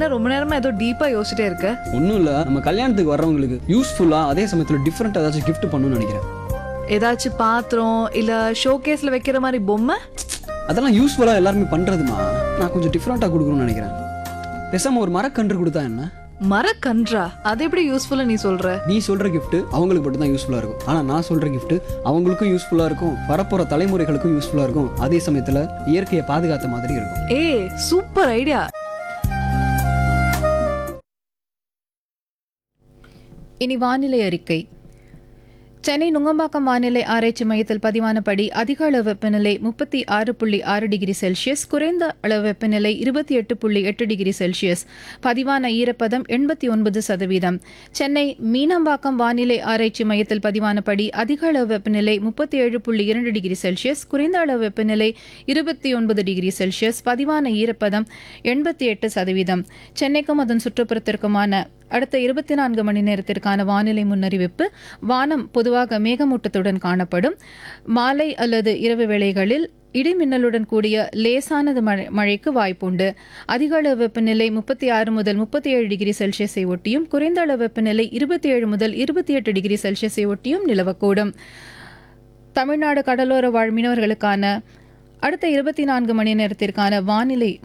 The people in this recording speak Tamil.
என்ன ரொம்ப நேரமா ஏதோ டீப்பா யோசிச்சிட்டே இருக்க ஒன்றும் இல்லை நம்ம கல்யாணத்துக்கு வர்றவங்களுக்கு யூஸ்ஃபுல்லாக அதே சமயத்தில் டிஃப்ரெண்ட் ஏதாச்சும் gift பண்ணணும்னு நினைக்கிறேன் ஏதாச்சும் பாத்திரம் இல்ல ஷோகேஸ்ல வைக்கிற மாதிரி பொம்மை அதெல்லாம் யூஸ்ஃபுல்லாக எல்லாருமே பண்ணுறதுமா நான் கொஞ்சம் டிஃப்ரெண்ட்டாக கொடுக்கணும்னு நினைக்கிறேன் பேசாமல் ஒரு மரக்கன்று கொடுத்தா என்ன மரக்கன்றா அது எப்படி யூஸ்ஃபுல்லா நீ சொல்ற நீ சொல்கிற gift அவங்களுக்கு மட்டும் தான் யூஸ்ஃபுல்லாக இருக்கும் ஆனால் நான் சொல்கிற gift அவங்களுக்கும் யூஸ்ஃபுல்லாக இருக்கும் வரப்போகிற தலைமுறைகளுக்கும் யூஸ்ஃபுல்லாக இருக்கும் அதே சமயத்தில் இயற்கையை பாதுகாத்த மாதிரி இருக்கும் ஏய் சூப்பர் ஐடியா இனி வானிலை அறிக்கை சென்னை நுங்கம்பாக்கம் வானிலை ஆராய்ச்சி மையத்தில் பதிவானபடி அதிக அளவு வெப்பநிலை முப்பத்தி ஆறு புள்ளி ஆறு டிகிரி செல்சியஸ் குறைந்த அளவு வெப்பநிலை இருபத்தி எட்டு புள்ளி எட்டு டிகிரி செல்சியஸ் பதிவான ஈரப்பதம் எண்பத்தி ஒன்பது சதவீதம் சென்னை மீனம்பாக்கம் வானிலை ஆராய்ச்சி மையத்தில் பதிவானபடி அதிக அளவு வெப்பநிலை முப்பத்தி ஏழு புள்ளி இரண்டு டிகிரி செல்சியஸ் குறைந்த அளவு வெப்பநிலை இருபத்தி ஒன்பது டிகிரி செல்சியஸ் பதிவான ஈரப்பதம் எண்பத்தி எட்டு சதவீதம் சென்னைக்கும் அதன் சுற்றுப்புறத்திற்குமான அடுத்த இருபத்தி நான்கு மணி நேரத்திற்கான வானிலை முன்னறிவிப்பு வானம் பொதுவாக மேகமூட்டத்துடன் காணப்படும் மாலை அல்லது இரவு வேளைகளில் இடி மின்னலுடன் கூடிய லேசானது மழை மழைக்கு வாய்ப்புண்டு அதிக அளவு வெப்பநிலை முப்பத்தி ஆறு முதல் முப்பத்தி ஏழு டிகிரி செல்சியஸை ஒட்டியும் குறைந்த அளவு வெப்பநிலை இருபத்தி ஏழு முதல் இருபத்தி எட்டு டிகிரி செல்சியஸை ஒட்டியும் நிலவக்கூடும் தமிழ்நாடு கடலோர வாழ் மீனவர்களுக்கான அடுத்த இருபத்தி நான்கு மணி நேரத்திற்கான வானிலை